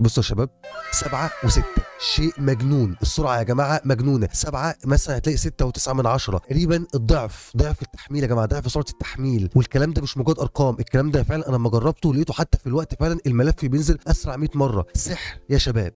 بصوا يا شباب سبعة وستة شيء مجنون السرعة يا جماعة مجنونة سبعة مثلا هتلاقي ستة وتسعة من عشرة تقريبا الضعف ضعف التحميل يا جماعة ضعف سرعة التحميل والكلام ده مش مجرد أرقام الكلام ده فعلا أنا لما جربته لقيته حتى في الوقت فعلا الملف بينزل أسرع 100 مرة سحر يا شباب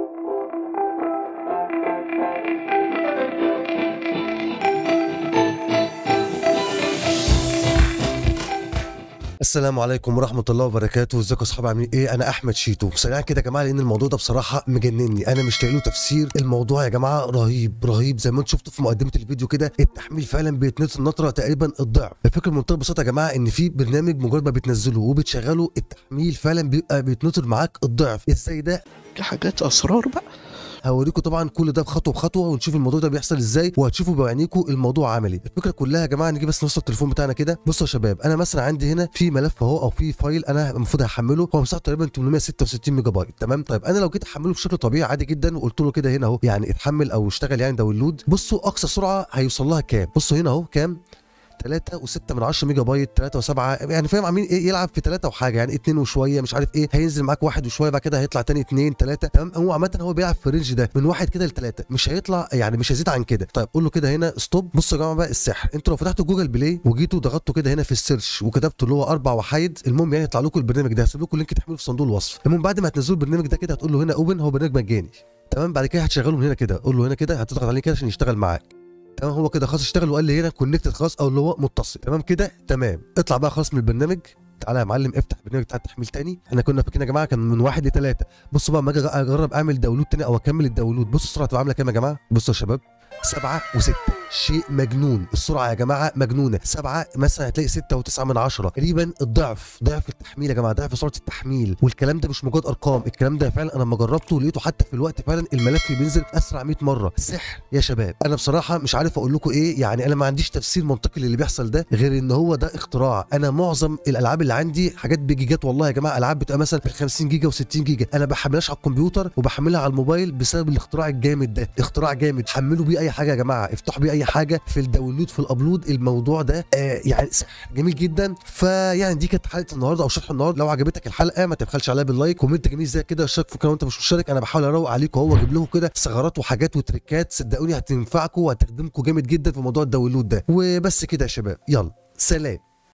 السلام عليكم ورحمة الله وبركاته، ازيكم يا اصحابي عاملين ايه؟ أنا أحمد شيتو، سريعا كده يا جماعة لأن الموضوع ده بصراحة مجنني، أنا مش لاقي له تفسير، الموضوع يا جماعة رهيب رهيب زي ما انتم شفتوا في مقدمة الفيديو كده، التحميل فعلا بيتنط النطرة تقريبا الضعف، الفكرة بمنتهى البساطة يا جماعة إن في برنامج مجرد ما بتنزله وبتشغله التحميل فعلا بيبقى بيتنطر معاك الضعف، ازاي ده؟ دي حاجات اسرار بقى هوريكم طبعا كل ده بخطوه بخطوه ونشوف الموضوع ده بيحصل ازاي وهتشوفوا بعينيكم الموضوع عملي الفكره كلها يا جماعه نجي بس نوصل التليفون بتاعنا كده بصوا يا شباب انا مثلا عندي هنا في ملف اهو او في فايل انا المفروض هحمله هو مساحته تقريبا 866 ميجا بايت تمام طيب انا لو جيت احمله بشكل طبيعي عادي جدا وقلت له كده هنا اهو يعني اتحمل او اشتغل يعني داونلود بصوا اقصى سرعه هيوصل لها كام بصوا هنا اهو كام 3 و6 من 10 ميجا بايت 3 و7 يعني فاهم عاملين ايه يلعب في 3 وحاجه يعني 2 وشويه مش عارف ايه هينزل معاك واحد وشويه بعد كده هيطلع تاني 2 3 تمام هو عامه هو بيلعب في الرينج ده من واحد كده لثلاثه مش هيطلع يعني مش هيزيد عن كده طيب قول له كده هنا ستوب بصوا يا جماعه بقى السحر انتوا لو فتحتوا جوجل بلاي وجيتوا ضغطتوا كده هنا في السيرش وكتبتوا اللي هو اربع وحايد المهم يعني يطلع لكم البرنامج ده هسيب لكم اللينك تحمله في صندوق الوصف المهم بعد ما هتنزلوا البرنامج ده كده هتقول له هنا اوبن هو برنامج مجاني تمام بعد كده هتشغله من هنا كده قول له هنا كده هتضغط عليه كده عشان يشتغل معاك تمام هو كده خلاص اشتغل وقال لي هنا كونكتد خلاص او اللي هو متصل تمام كده تمام اطلع بقى خلاص من البرنامج تعالى يا معلم افتح البرنامج بتاع التحميل تاني احنا كنا فاكرين يا جماعه كان من واحد لثلاثه بصوا بقى لما اجي اجرب اعمل داونلود تاني او اكمل الداونلود بصوا السرعه تبقى عامله كام يا جماعه بصوا يا شباب سبعة وستة شيء مجنون السرعة يا جماعة مجنونة سبعة مثلا هتلاقي ستة وتسعة من عشرة تقريبا الضعف ضعف التحميل يا جماعة ضعف سرعة التحميل والكلام ده مش مجرد أرقام الكلام ده فعلا أنا لما جربته لقيته حتى في الوقت فعلا الملف بينزل أسرع 100 مرة سحر يا شباب أنا بصراحة مش عارف أقول لكم إيه يعني أنا ما عنديش تفسير منطقي للي بيحصل ده غير إن هو ده اختراع أنا معظم الألعاب اللي عندي حاجات بجيجات والله يا جماعة ألعاب بتبقى مثلا ب 50 جيجا و60 جيجا أنا بحملهاش على الكمبيوتر وبحملها على الموبايل بسبب الاختراع الجامد ده اختراع جامد حملوا بيه أي حاجة يا جماعة افتحوا بيه اي حاجه في الداونلود في الابلود الموضوع ده آه يعني سحر جميل جدا فيعني دي كانت حلقه النهارده او شرح النهارده لو عجبتك الحلقه ما تبخلش عليها باللايك كومنت جميل زي كده اشترك في القناه وانت مش مشترك انا بحاول اروق عليكم اهو واجيب لكم كده ثغرات وحاجات وتريكات صدقوني هتنفعكم وهتخدمكم جامد جدا في موضوع الداونلود ده وبس كده يا شباب يلا سلام